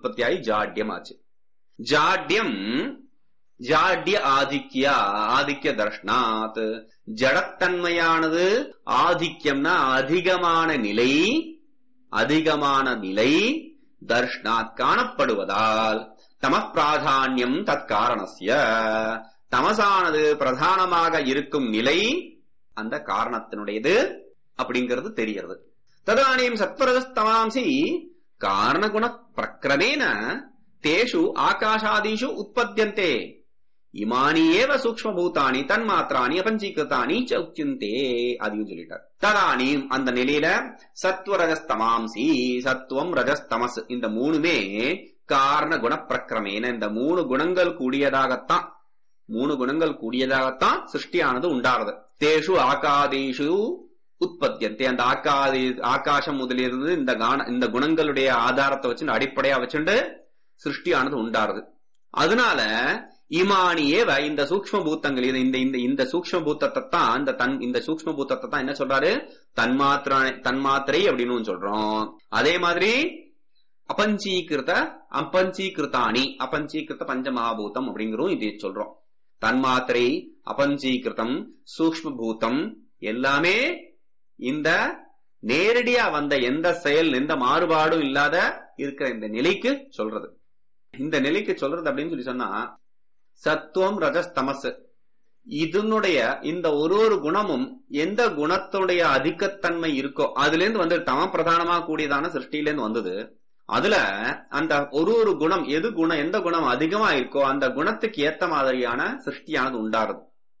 உற்பத்தியாகி ஜாட்யம் ஆச்சு ஜாட்யம் ஜாட்ய ஆதித்யா ஆதித்ய தர்ஷனாத் ஜடத்தன்மையானது ஆதித்யம்னா அதிகமான நிலை அதிகமான நிலை தர்ஷனாத் காணப்படுவதால் தமப்பிராதான்யம் தற்காரணஸ்ய தமசானது பிரதானமாக இருக்கும் நிலை அந்த காரணத்தினுடையது அப்படிங்கிறது தெரிகிறது ததானீம் சத்வரஜஸ்தமாம்சி காரணகுண பிரக்கிரமேன தேஷு ஆகாஷாதீஷு உற்பத்தியந்தே இமானி ஏவ சூக்மபூதானி தன்மாத்திராணி அபஞ்சீகிருத்தானி ச உச்சியந்தே அதையும் சொல்லிட்டார் ததானீம் அந்த நிலையில சத்வரஜஸ்தமாம்சி சத்துவம் ரஜஸ்தமஸ் இந்த மூணுமே காரண குண பிரக்கிரமேன இந்த மூணு குணங்கள் கூடியதாகத்தான் மூணு குணங்கள் கூடியதாகத்தான் சிருஷ்டியானது உண்டாறது தேஷு ஆகாதேஷு உற்பத்தியந்தே அந்த ஆக்காதி ஆகாசம் முதலிருந்து இந்த கான இந்த குணங்களுடைய ஆதாரத்தை வச்சு அடிப்படையா வச்சுண்டு சிருஷ்டியானது உண்டாருது அதனால இமானியேவ இந்த சூக்ம பூத்தங்கள் இது இந்த இந்த இந்த சூக்ம பூத்தத்தை தான் இந்த தன் இந்த சூக்ம பூத்தத்தை தான் என்ன சொல்றாரு தன்மாத்திர தன்மாத்திரை அப்படின்னு சொல்றோம் அதே மாதிரி அபஞ்சீகிருத அபஞ்சீகிருத்தானி அபஞ்சீகிருத பஞ்சமகாபூதம் அப்படிங்கிறோம் இதை சொல்றோம் தன்மாத்திரை அபஞ்சீகிருதம் சூக்ம பூதம் எல்லாமே இந்த நேரடியா வந்த எந்த செயல் எந்த மாறுபாடும் இல்லாத இருக்கிற இந்த நிலைக்கு சொல்றது இந்த நிலைக்கு சொல்றது அப்படின்னு சொல்லி சொன்னா சத்துவம் ரஜஸ் தமஸ் இதனுடைய இந்த ஒரு ஒரு குணமும் எந்த குணத்துடைய அதிகத்தன்மை இருக்கோ அதுல இருந்து வந்து தம பிரதானமா கூடியதான சிருஷ்டியிலேருந்து வந்தது அதுல அந்த ஒரு ஒரு குணம் எது குணம் எந்த குணம் அதிகமா இருக்கோ அந்த குணத்துக்கு ஏத்த மாதிரியான சிருஷ்டியானது உண்டாருது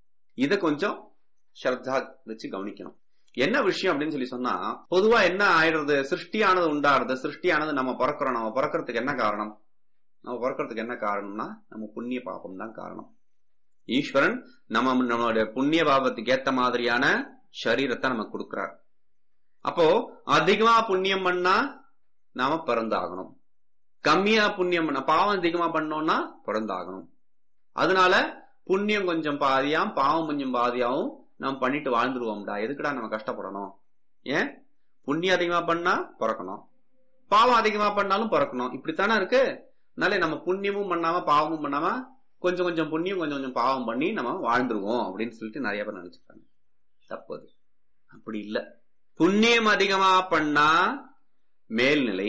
இத கொஞ்சம் ஸ்ரத்தா வச்சு கவனிக்கணும் என்ன விஷயம் அப்படின்னு சொல்லி சொன்னா பொதுவா என்ன ஆயிடுறது சிருஷ்டியானது உண்டாருது சிருஷ்டியானது நம்ம பிறக்கிறோம் நம்ம பிறக்கிறதுக்கு என்ன காரணம் நம்ம பிறக்கிறதுக்கு என்ன காரணம்னா நம்ம புண்ணிய பாபம் தான் காரணம் ஈஸ்வரன் நம்ம நம்மளுடைய புண்ணிய பாபத்துக்கு ஏத்த மாதிரியான சரீரத்தை நமக்கு கொடுக்கிறார் அப்போ அதிகமா புண்ணியம் பண்ணா நாம பிறந்தாகணும் கம்மியா புண்ணியம் பண்ண பாவம் அதிகமா பண்ணோம்னா பிறந்தாகணும் அதனால புண்ணியம் கொஞ்சம் பாதியாம் பாவம் கொஞ்சம் பாதியாவும் நம்ம பண்ணிட்டு வாழ்ந்துருவோம்டா எதுக்குடா நம்ம கஷ்டப்படணும் ஏன் புண்ணியம் அதிகமா பண்ணா பிறக்கணும் பாவம் அதிகமா பண்ணாலும் பிறக்கணும் இப்படித்தானே இருக்கு அதனால நம்ம புண்ணியமும் பண்ணாம பாவமும் பண்ணாம கொஞ்சம் கொஞ்சம் புண்ணியம் கொஞ்சம் கொஞ்சம் பாவம் பண்ணி நம்ம வாழ்ந்துருவோம் அப்படின்னு சொல்லிட்டு நிறைய பேர் நினைச்சுக்காங்க தப்பது அப்படி இல்ல புண்ணியம் அதிகமா பண்ணா மேல்நிலை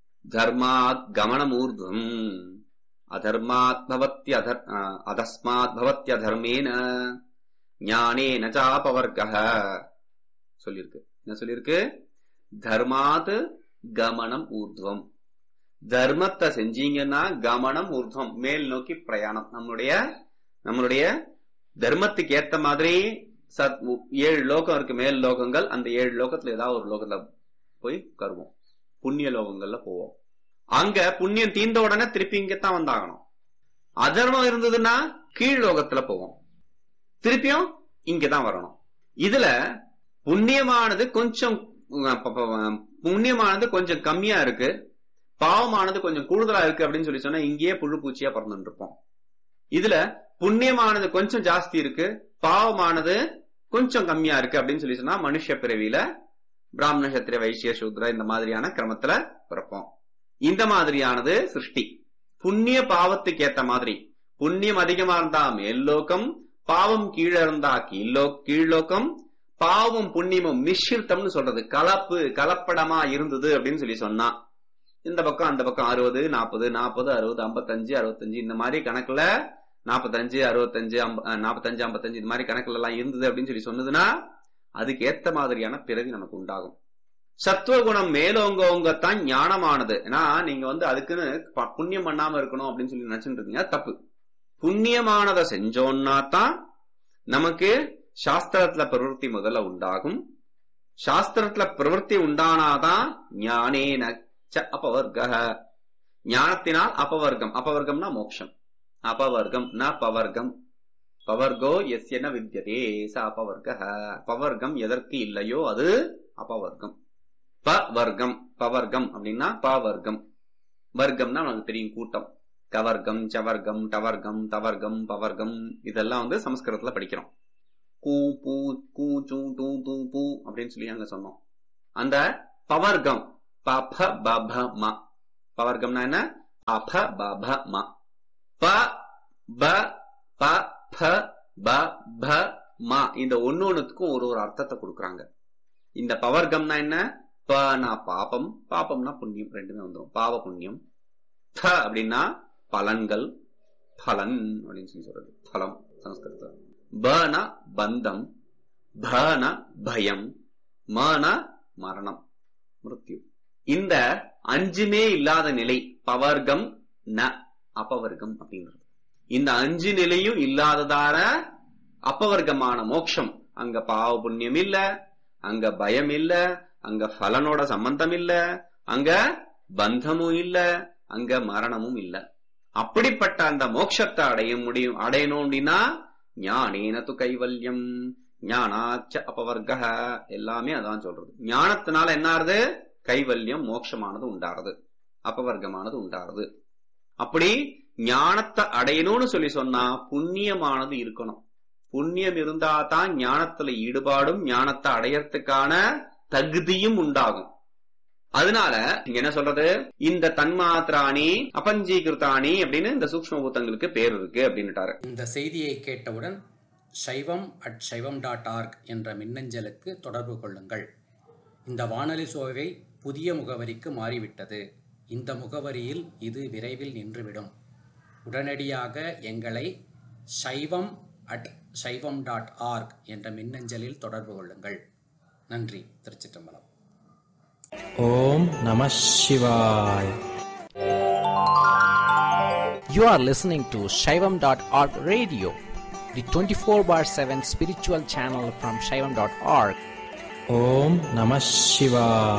தர்மாத் கமனமூர்தம் அதர்மாத் பவத்தி அதர் அதஸ்மாத் பவத்தி அதர்மேன ஞானே நச்சாபவர்க சொல்லியிருக்கு என்ன சொல்லியிருக்கு தர்மாத் கமனம் ஊர்துவம் தர்மத்தை செஞ்சீங்கன்னா கமனம் ஊர்துவம் மேல் நோக்கி பிரயாணம் நம்மளுடைய நம்மளுடைய தர்மத்துக்கு ஏத்த மாதிரி சத் ஏழு லோகம் இருக்கு மேல் லோகங்கள் அந்த ஏழு லோகத்துல ஏதாவது ஒரு லோகத்துல போய் கருவோம் புண்ணிய லோகங்கள்ல போவோம் அங்க புண்ணியம் தீர்ந்த உடனே திருப்பி இங்கத்தான் வந்தாகணும் அதர்மம் இருந்ததுன்னா கீழ் லோகத்துல போவோம் திருப்பியும் இங்கதான் வரணும் இதுல புண்ணியமானது கொஞ்சம் புண்ணியமானது கொஞ்சம் கம்மியா இருக்கு பாவமானது கொஞ்சம் கூடுதலா இருக்கு அப்படின்னு சொல்லி சொன்னா இங்கேயே புழு பூச்சியா பிறந்துட்டு இருப்போம் இதுல புண்ணியமானது கொஞ்சம் ஜாஸ்தி இருக்கு பாவமானது கொஞ்சம் கம்மியா இருக்கு அப்படின்னு சொல்லி சொன்னா மனுஷ பிறவியில பிராமண சத்திரிய வைசிய சூத்ர இந்த மாதிரியான கிரமத்துல பிறப்போம் இந்த மாதிரியானது சிருஷ்டி புண்ணிய பாவத்துக்கு ஏத்த மாதிரி புண்ணியம் அதிகமா இருந்தா மேல்லோகம் பாவம் கீழே இருந்தா கீழோ கீழ்லோகம் பாவமும் புண்ணியமும் மிஷ்ரித்தம்னு சொல்றது கலப்பு கலப்படமா இருந்தது அப்படின்னு சொல்லி சொன்னா இந்த பக்கம் அந்த பக்கம் அறுபது நாற்பது நாற்பது அறுபது ஐம்பத்தஞ்சு அறுபத்தஞ்சு இந்த மாதிரி கணக்குல நாற்பத்தஞ்சு அறுபத்தஞ்சு நாற்பத்தஞ்சு ஐம்பத்தஞ்சு இந்த மாதிரி கணக்குல எல்லாம் இருந்தது அப்படின்னு சொல்லி சொன்னதுன்னா அதுக்கு ஏத்த மாதிரியான பிறவி நமக்கு உண்டாகும் சத்துவகுணம் மேலோங்கோங்கத்தான் ஞானமானது ஏன்னா நீங்க வந்து அதுக்குன்னு புண்ணியம் பண்ணாம இருக்கணும் அப்படின்னு சொல்லி நினைச்சுட்டு இருக்கீங்க தப்பு புண்ணியமானதை செஞ்சோம்னா தான் நமக்கு சாஸ்திரத்துல பிரவருத்தி முதல்ல உண்டாகும் சாஸ்திரத்துல பிரவருத்தி உண்டானாதான் ஞானேன அபவர்க ஞானத்தினால் அபவர்க்கம் அபவர்க்கம்னா மோட்சம் அபவர்க்கம் ந பவர்க்கம் பவர்கோ எஸ் என வித்தியதே ச அபவர்க பவர்க்கம் எதற்கு இல்லையோ அது அபவர்க்கம் பவர்க்கம் பவர்க்கம் அப்படின்னா பவர்க்கம் வர்க்கம்னா நமக்கு தெரியும் கூட்டம் கவர்க்கம் சவர்க்கம் டவர்க்கம் தவர்க்கம் பவர்க்கம் இதெல்லாம் வந்து சமஸ்கிருதத்துல படிக்கிறோம் கூ பூ கூ சூ டூ தூ பூ அப்படின்னு சொல்லி அங்க சொன்னோம் அந்த பவர்க்கம் பப பப ம பவர்க்கம்னா என்ன அப ப ப ம ப ப ப ப ப ப ம இந்த ஒன்னு ஒண்ணுத்துக்கும் ஒரு ஒரு அர்த்தத்தை கொடுக்குறாங்க இந்த பவர்க்கம்னா என்ன பனா பாபம் பாபம்னா புண்ணியம் ரெண்டுமே வந்துடும் பாவ புண்ணியம் ப அப்படின்னா பலன்கள் பலன் அப்படின்னு சொல்லி சொல்றது பலம் சமஸ்கிருதத்துல பனா பந்தம் பனா பயம் மனா மரணம் மிருத்யு இந்த அஞ்சுமே இல்லாத நிலை பவர்க்கம் ந அபவர்க்கம் அப்படிங்கிறது இந்த அஞ்சு நிலையும் இல்லாததான அப்பவர்க்கமான மோட்சம் அங்க பாவ புண்ணியம் இல்ல அங்க பயம் இல்ல அங்க பலனோட சம்பந்தம் இல்ல அங்க பந்தமும் இல்ல அங்க மரணமும் இல்ல அப்படிப்பட்ட அந்த மோட்சத்தை அடைய முடியும் அடையணும் அப்படின்னா ஞானேனது கைவல்யம் ஞானாச்ச அபவர்க எல்லாமே அதான் சொல்றது ஞானத்தினால என்ன ஆறுது கைவல்யம் மோட்சமானது உண்டாறது அபவர்க்கமானது உண்டாறது அப்படி ஞானத்தை அடையணும்னு சொல்லி சொன்னா புண்ணியமானது இருக்கணும் புண்ணியம் இருந்தா தான் ஞானத்துல ஈடுபாடும் ஞானத்தை அடையறதுக்கான தகுதியும் உண்டாகும் அதனால இங்க என்ன சொல்றது இந்த தன்மாத்திராணி அபஞ்சீகிருத்தாணி அப்படின்னு இந்த சூக்ஷ்ம பூத்தங்களுக்கு பேர் இருக்கு அப்படின்னுட்டாரு இந்த செய்தியை கேட்டவுடன் சைவம் அட் சைவம் டாட் ஆர்க் என்ற மின்னஞ்சலுக்கு தொடர்பு கொள்ளுங்கள் இந்த வானொலி சோவை புதிய முகவரிக்கு மாறிவிட்டது இந்த முகவரியில் இது விரைவில் நின்றுவிடும் உடனடியாக எங்களை சைவம் அட் சைவம் டாட் ஆர்க் என்ற மின்னஞ்சலில் தொடர்பு கொள்ளுங்கள் நன்றி திருச்சிற்றம்பலம் ஓம் நம சிவாய் You are listening to Shaivam.org radio, the 24 bar 7 spiritual channel from Shaivam.org. ஓம் நம சிவாய்